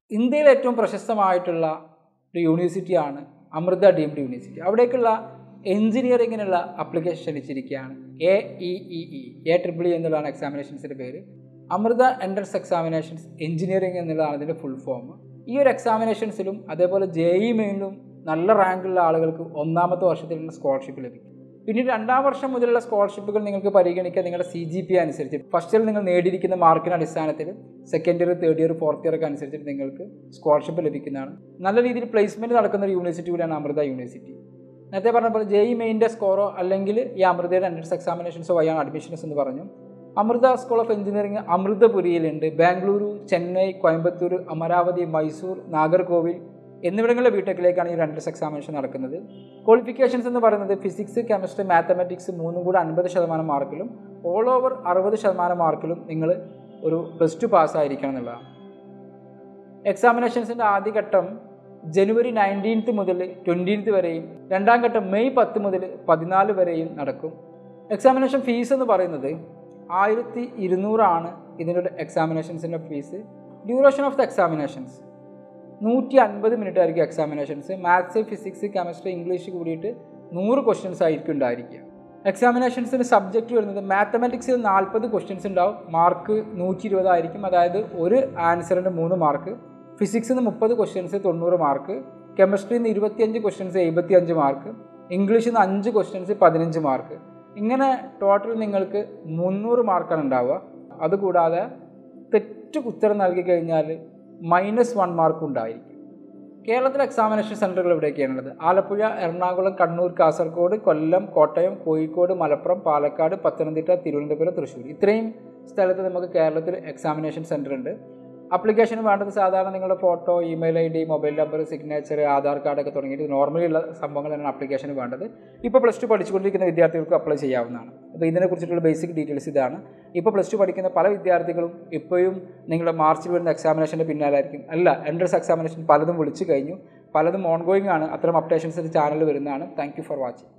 ഇന്ത്യയിലെ ഏറ്റവും പ്രശസ്തമായിട്ടുള്ള ഒരു യൂണിവേഴ്സിറ്റിയാണ് അമൃത ഡീംഡ് യൂണിവേഴ്സിറ്റി അവിടേക്കുള്ള എഞ്ചിനീയറിങ്ങിനുള്ള അപ്ലിക്കേഷൻ ക്ഷണിച്ചിരിക്കുകയാണ് A E E E A triple E എന്നുള്ളതാണ് എക്സാമിനേഷൻസിൻ്റെ പേര് അമൃത എൻട്രൻസ് എക്സാമിനേഷൻസ് എഞ്ചിനീയറിംഗ് എന്നുള്ളതാണ് അതിൻ്റെ ഫുൾ ഫോം ഈ ഒരു എക്സാമിനേഷൻസിലും അതേപോലെ ജെ ഇ മെയിനിലും നല്ല റാങ്കുള്ള ആളുകൾക്ക് ഒന്നാമത്തെ വർഷത്തിലുള്ള സ്കോളർഷിപ്പ് ലഭിക്കും പിന്നീട് രണ്ടാം വർഷം മുതലുള്ള സ്കോളർഷിപ്പുകൾ നിങ്ങൾക്ക് പരിഗണിക്കുക നിങ്ങളുടെ സി ജി പി അനുസരിച്ച് ഫസ്റ്റ് ഇയർ നിങ്ങൾ നേടിയിരിക്കുന്ന മാർക്കിന് അടിസ്ഥാനത്തിൽ second year third year fourth year ഒക്കെ അനുസരിച്ചിട്ട് നിങ്ങൾക്ക് സ്കോളർഷിപ്പ് ലഭിക്കുന്നതാണ് നല്ല രീതിയിൽ പ്ലേസ്മെൻറ്റ് നടക്കുന്ന ഒരു യൂണിവേഴ്സിറ്റി കൂടിയാണ് അമൃത യൂണിവേഴ്സിറ്റി നേരത്തെ പറഞ്ഞ പോലെ ജെ ഇ മെയിൻ്റെ സ്കോറോ അല്ലെങ്കിൽ ഈ അമൃതയുടെ എൻട്രൻസ് എക്സാമിനേഷൻസോ വഴിയാണ് അഡ്മിഷൻസ് എന്ന് പറഞ്ഞു അമൃത സ്കൂൾ ഓഫ് എഞ്ചിനീയറിംഗ് അമൃതപുരിയിലുണ്ട് ബാംഗ്ലൂരു ചെന്നൈ കോയമ്പത്തൂർ അമരാവതി മൈസൂർ നാഗർകോവിൽ എന്നിവിടങ്ങളിലെ ബിടെക്കിലേക്കാണ് ഈ എൻട്രൻസ് എക്സാമിനേഷൻ നടക്കുന്നത് ക്വാളിഫിക്കേഷൻസ് എന്ന് പറയുന്നത് ഫിസിക്സ് കെമിസ്ട്രി മാത്തമാറ്റിക്സ് മൂന്നും കൂടെ അൻപത് ശതമാനം മാർക്കിലും ഓൾ ഓവർ അറുപത് ശതമാനം മാർക്കിലും നിങ്ങൾ ഒരു പ്ലസ് ടു പാസ്സായിരിക്കണം എന്നുള്ളതാണ് എക്സാമിനേഷൻസിൻ്റെ ആദ്യഘട്ടം ജനുവരി നയൻറ്റീൻത്ത് മുതൽ ട്വൻറ്റീൻത്ത് വരെയും രണ്ടാം ഘട്ടം മെയ് പത്ത് മുതൽ പതിനാല് വരെയും നടക്കും എക്സാമിനേഷൻ ഫീസ് എന്ന് പറയുന്നത് ആയിരത്തി ഇരുന്നൂറാണ് ഇതിൻ്റെ എക്സാമിനേഷൻസിൻ്റെ fees duration of the examinations നൂറ്റി അൻപത് മിനിറ്റ് ആയിരിക്കും examinations maths physics chemistry English കൂടിയിട്ട് നൂറ് ക്വസ്റ്റ്യൻസ് ആയിരിക്കും ഉണ്ടായിരിക്കുക എക്സാമിനേഷൻസിന് സബ്ജക്റ്റ് വരുന്നത് മാത്തമാറ്റിക്സിൽ നാൽപ്പത് ക്വസ്റ്റ്യൻസ് ഉണ്ടാവും മാർക്ക് നൂറ്റി ഇരുപതായിരിക്കും അതായത് ഒരു ആൻസറിൻ്റെ മൂന്ന് മാർക്ക് ഫിസിക്സിൽ നിന്ന് മുപ്പത് ക്വസ്റ്റ്യൻസ് തൊണ്ണൂറ് മാർക്ക് കെമിസ്ട്രിയിൽ നിന്ന് ഇരുപത്തിയഞ്ച് ക്വസ്റ്റ്യൻസ് എഴുപത്തിയഞ്ച് മാർക്ക് ഇംഗ്ലീഷിൽ നിന്ന് അഞ്ച് ക്വസ്റ്റ്യൻസ് പതിനഞ്ച് മാർക്ക് ഇങ്ങനെ ടോട്ടൽ നിങ്ങൾക്ക് മുന്നൂറ് മാർക്കാണ് ഉണ്ടാവുക അതുകൂടാതെ തെറ്റ് ഉത്തരം നൽകി കഴിഞ്ഞാൽ മൈനസ് വൺ മാർക്ക് ഉണ്ടായിരിക്കും കേരളത്തിലെ എക്സാമിനേഷൻ സെൻറ്ററുകൾ എവിടെയൊക്കെയാണുള്ളത് ആലപ്പുഴ എറണാകുളം കണ്ണൂർ കാസർഗോഡ് കൊല്ലം കോട്ടയം കോഴിക്കോട് മലപ്പുറം പാലക്കാട് പത്തനംതിട്ട തിരുവനന്തപുരം തൃശ്ശൂർ ഇത്രയും സ്ഥലത്ത് നമുക്ക് കേരളത്തിൽ എക്സാമിനേഷൻ സെൻറ്റർ ഉണ്ട് അപ്ലിക്കേഷൻ വേണ്ടത് സാധാരണ നിങ്ങളുടെ photo email I D mobile number signature Aadhaar കാർഡൊക്കെ തുടങ്ങിയിട്ട് നോർമലി ഉള്ള സംഭവങ്ങൾ തന്നെയാണ് അപ്ലിക്കേഷൻ വേണ്ടത് ഇപ്പോൾ പ്ലസ് ടു പഠിച്ചുകൊണ്ടിരിക്കുന്ന വിദ്യാർത്ഥികൾക്ക് അപ്ലൈ ചെയ്യാവുന്നതാണ് അപ്പോൾ ഇതിനെക്കുറിച്ചിട്ടുള്ള ബേസിക് ഡീറ്റെയിൽസ് ഇതാണ് ഇപ്പോൾ പ്ലസ് ടു പഠിക്കുന്ന പല വിദ്യാർത്ഥികളും ഇപ്പോഴും നിങ്ങളുടെ മാർച്ചിൽ വരുന്ന എക്സാമിനേഷൻ്റെ പിന്നാലായിരിക്കും അല്ല എൻട്രൻസ് എക്സാമിനേഷൻ പലതും വിളിച്ചു കഴിഞ്ഞു പലതും ഓൺഗോയിങ് ആണ് അത്തരം അപ്ഡേഷൻസ് ചാനൽ വരുന്നതാണ് താങ്ക് യു ഫോർ വാച്ചിങ്